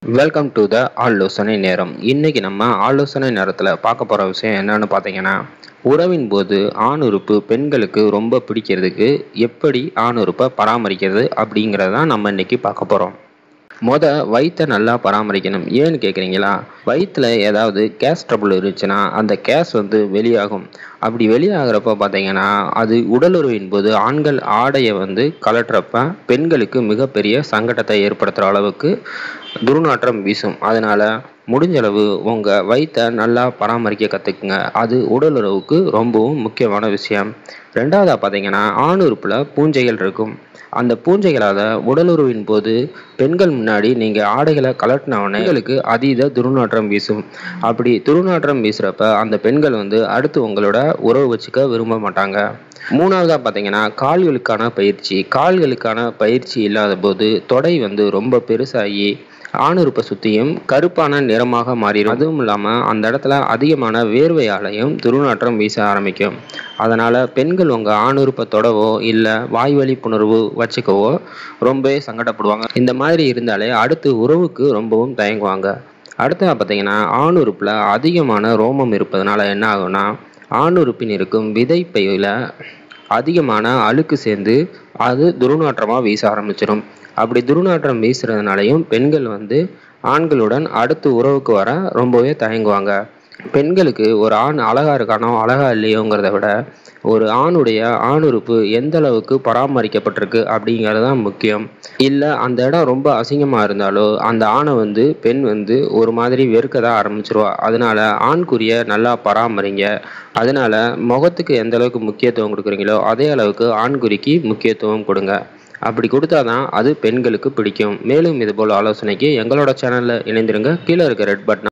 welcome to the ஆலோசனை நேரம் இன்னைக்கு நம்ம ஆலோசனை நேரத்தில் பார்க்க போகிற விஷயம் என்னன்னு பார்த்தீங்கன்னா உறவின் போது ஆண் உறுப்பு பெண்களுக்கு ரொம்ப பிடிக்கிறதுக்கு எப்படி ஆண் உறுப்பை பராமரிக்கிறது அப்படிங்கிறத நம்ம இன்னைக்கு பார்க்க போகிறோம் மொத வயிற்றை நல்லா பராமரிக்கணும் ஏன்னு கேட்குறீங்களா வயிற்றில் ஏதாவது கேஸ் ட்ரபிள் இருந்துச்சுன்னா அந்த கேஸ் வந்து வெளியாகும் அப்படி வெளியாகிறப்ப பார்த்தீங்கன்னா அது உடலுறவின் போது ஆண்கள் ஆடையை வந்து கலட்டுறப்ப பெண்களுக்கு மிகப்பெரிய சங்கடத்தை ஏற்படுத்துகிற அளவுக்கு துர்நாற்றம் வீசும் அதனால முடிஞ்ச அளவு உங்கள் வயிற்றை நல்லா பராமரிக்க கற்றுக்குங்க அது உடலுறவுக்கு ரொம்பவும் முக்கியமான விஷயம் ரெண்டாவதாக பார்த்தீங்கன்னா ஆண் உறுப்பில் பூஞ்சைகள் இருக்கும் அந்த பூஞ்சைகளால் உடலுறவின் போது பெண்கள் முன்னாடி நீங்கள் ஆடைகளை கலட்டினவனே பெண்களுக்கு அதீத துர்நாற்றம் வீசும் அப்படி துர்நாற்றம் வீசுகிறப்ப அந்த பெண்கள் வந்து அடுத்து உங்களோட உறவு வச்சுக்க விரும்ப மாட்டாங்க மூணாவதாக பார்த்தீங்கன்னா கால்களுக்கான பயிற்சி கால்களுக்கான பயிற்சி இல்லாத போது தொடை வந்து ரொம்ப பெருசாகி ஆணுறுப்பை சுற்றியும் கருப்பான நிறமாக மாறிடும் அதுவும் இல்லாமல் அந்த இடத்துல அதிகமான வேர்வையாலையும் துர்நாற்றம் வீச ஆரம்பிக்கும் அதனால் பெண்கள் உங்கள் ஆணுறுப்பை தொடவோ இல்லை வாய்வழி புணர்வு வச்சுக்கவோ ரொம்பவே சங்கடப்படுவாங்க இந்த மாதிரி இருந்தாலே அடுத்து உறவுக்கு ரொம்பவும் தயங்குவாங்க அடுத்தது பார்த்தீங்கன்னா ஆணுறுப்பில் அதிகமான ரோமம் இருப்பதனால என்ன ஆகும்னா ஆணுறுப்பின் இருக்கும் விதைப்பையில் அதிகமான அழுக்கு சேர்ந்து அது துர்நாற்றமாக வீச ஆரம்பிச்சிடும் அப்படி துர்நாற்றம் வீசுறதுனாலையும் பெண்கள் வந்து ஆண்களுடன் அடுத்து உறவுக்கு வர ரொம்பவே தயங்குவாங்க பெண்களுக்கு ஒரு ஆண் அழகா இருக்கானோ அழகா இல்லையோங்கிறத விட ஒரு ஆணுடைய ஆணுறுப்பு எந்த அளவுக்கு பராமரிக்கப்பட்டிருக்கு அப்படிங்கிறது தான் முக்கியம் இல்லை அந்த இடம் ரொம்ப அசிங்கமாக இருந்தாலோ அந்த ஆணை வந்து பெண் வந்து ஒரு மாதிரி வெறுக்க தான் ஆரம்பிச்சிருவா அதனால ஆண்குறிய நல்லா பராமரிங்க அதனால முகத்துக்கு எந்த அளவுக்கு முக்கியத்துவம் கொடுக்குறீங்களோ அதே அளவுக்கு ஆண்குறிக்கு முக்கியத்துவம் கொடுங்க அப்படி கொடுத்தாதான் அது பெண்களுக்கு பிடிக்கும் மேலும் இதுபோல் ஆலோசனைக்கு எங்களோட சேனலில் இணைந்திருங்க கீழே இருக்க ரெட் பட்டன்